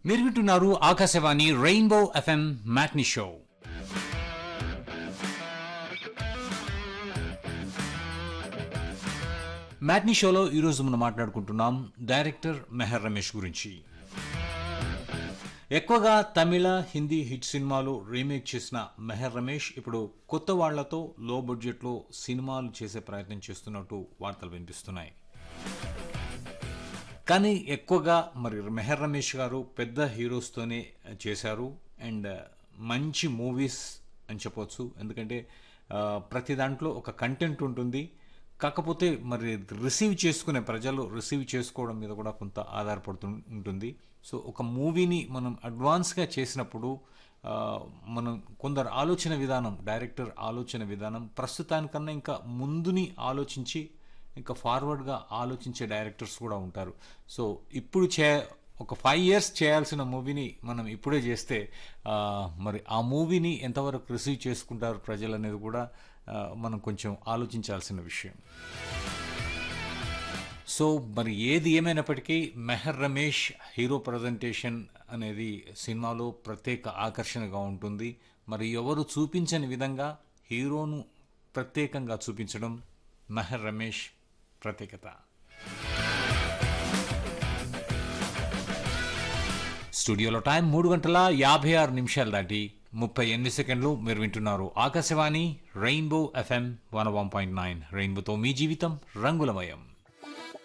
మీరు వింటున్నారు Akashvani Rainbow FM matinee show matinee షోలో ఈరోజు మనం మాట్లాడుకుంటున్నాం డైరెక్టర్ మెహర్ రమేష్ గురించి ఎక్కువగా తమిళ హిందీ హిట్ సినిమాలు రీమేక్ చేసిన మెహర్ రమేష్ ఇప్పుడు కొత్త వాళ్లతో లో బడ్జెట్లో సినిమాలు చేసే ప్రయత్నం చేస్తున్నట్టు వార్తలు వినిపిస్తున్నాయి కానీ ఎక్కువగా మరి మెహర్ రమేష్ గారు పెద్ద హీరోస్తోనే చేశారు అండ్ మంచి మూవీస్ అని చెప్పొచ్చు ఎందుకంటే ఆ, ప్రతి దాంట్లో ఒక కంటెంట్ ఉంటుంది కాకపోతే మరి రిసీవ్ చేసుకునే ప్రజలు రిసీవ్ చేసుకోవడం మీద కూడా కొంత ఆధారపడుతూ ఉంటుంది సో ఒక మూవీని మనం అడ్వాన్స్గా చేసినప్పుడు ఆ, మనం కొందరు ఆలోచన విధానం డైరెక్టర్ ఆలోచన విధానం ప్రస్తుతానికన్నా ఇంకా ముందుని ఆలోచించి ఇంకా ఫార్వర్డ్గా ఆలోచించే డైరెక్టర్స్ కూడా ఉంటారు సో ఇప్పుడు చే ఒక ఫైవ్ ఇయర్స్ చేయాల్సిన మూవీని మనం ఇప్పుడే చేస్తే ఆ, మరి ఆ మూవీని ఎంతవరకు రిసీవ్ చేసుకుంటారు ప్రజలు అనేది కూడా ఆ, మనం కొంచెం ఆలోచించాల్సిన విషయం సో మరి ఏది ఏమైనప్పటికీ మెహర్ రమేష్ హీరో ప్రజెంటేషన్ అనేది సినిమాలో ప్రత్యేక ఆకర్షణగా ఉంటుంది మరి ఎవరు చూపించని విధంగా హీరోను ప్రత్యేకంగా చూపించడం మెహర్ రమేష్ ప్రత్యేకత స్టూడియోలో టైం మూడు గంటల యాభై ఆరు నిమిషాలు దాటి ముప్పై ఎనిమిది సెకండ్లు మీరు వింటున్నారు Akashvani Rainbow FM one one point nine రెయిన్బోతో మీ జీవితం రంగులమయం